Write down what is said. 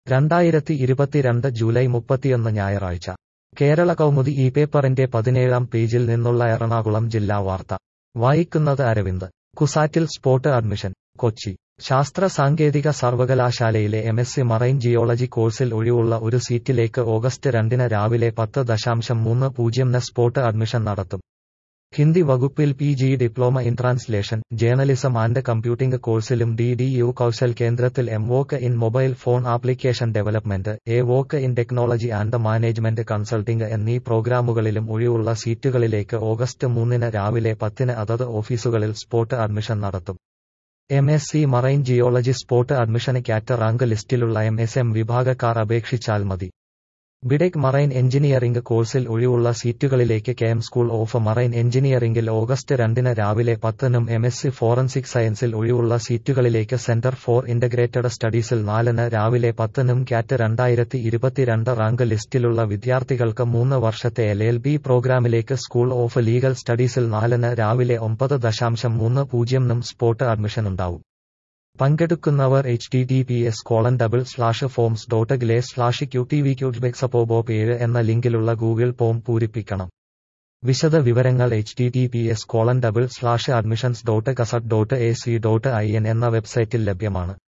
രണ്ടായിരത്തി ഇരുപത്തിരണ്ട് ജൂലൈ മുപ്പത്തിയൊന്ന് ഞായറാഴ്ച കേരള കൗമുദി ഈ പേപ്പറിന്റെ പതിനേഴാം പേജിൽ നിന്നുള്ള എറണാകുളം ജില്ലാ വാർത്ത വായിക്കുന്നത് അരവിന്ദ് കുസാറ്റിൽ സ്പോട്ട് അഡ്മിഷൻ കൊച്ചി ശാസ്ത്ര സാങ്കേതിക സർവകലാശാലയിലെ M S C marine geology കോഴ്സിൽ ഒഴിവുള്ള ഒരു സീറ്റിലേക്ക് ഓഗസ്റ്റ് രണ്ടിന് രാവിലെ പത്ത് ദശാംശം മൂന്ന് പൂജ്യംന് സ്പോട്ട് അഡ്മിഷൻ നടത്തും ഹിന്ദി വകുപ്പിൽ P G diploma in translation journalism and computing കോഴ്സിലും ഡി ഡി യു കൗശൽ കേന്ദ്രത്തിൽ M voc in mobile phone application development A voc in technology and management consulting എന്നീ പ്രോഗ്രാമുകളിലും ഒഴിവുള്ള സീറ്റുകളിലേക്ക് ഓഗസ്റ്റ് മൂന്നിന് രാവിലെ പത്തിന് അതത് ഓഫീസുകളിൽ സ്പോട്ട് അഡ്മിഷൻ നടത്തും M S C marine geology spot അഡ്മിഷന് കാറ്റ റാങ്ക് ലിസ്റ്റിലുള്ള എം എസ് എം വിഭാഗക്കാർ അപേക്ഷിച്ചാൽ മതി ബിടെക് മറൈൻ എഞ്ചിനീയറിംഗ് കോഴ്സിൽ ഒഴിവുള്ള സീറ്റുകളിലേക്ക് കെഎം സ്കൂൾ ഓഫ് മറൈൻ എഞ്ചിനീയറിംഗിൽ ഓഗസ്റ്റ് രണ്ടിന് രാവിലെ പത്തിനും എം എസ് സി ഫോറൻസിക് സയൻസിൽ ഒഴിവുള്ള സീറ്റുകളിലേക്ക് സെന്റർ ഫോർ ഇന്റഗ്രേറ്റഡ് സ്റ്റഡീസിൽ നാലിന് രാവിലെ പത്തിനും കാറ്റ് രണ്ടായിരത്തി ഇരുപത്തിരണ്ട് റാങ്ക് ലിസ്റ്റിലുള്ള വിദ്യാർത്ഥികൾക്ക് മൂന്ന് വർഷത്തെ എൽ എൽ ബി പ്രോഗ്രാമിലേക്ക് സ്കൂൾ ഓഫ് ലീഗൽ സ്റ്റഡീസിൽ നാലിന് രാവിലെ ഒമ്പത് ദശാംശം മൂന്ന് പൂജ്യംനും സ്പോട്ട് അഡ്മിഷൻ ഉണ്ടാവും പങ്കെടുക്കുന്നവർ H T T P S colon double slash forms dot gle slash Q T V ക്യൂട്ട്ബെക്സപ്പോബോപ്പ് ഏഴ് എന്ന ലിങ്കിലുള്ള ഗൂഗിൾ ഫോം പൂരിപ്പിക്കണം വിശദ വിവരങ്ങൾ H T T P S colon double slash admissions dot CUSAT dot A C dot I N എന്ന വെബ്സൈറ്റിൽ ലഭ്യമാണ്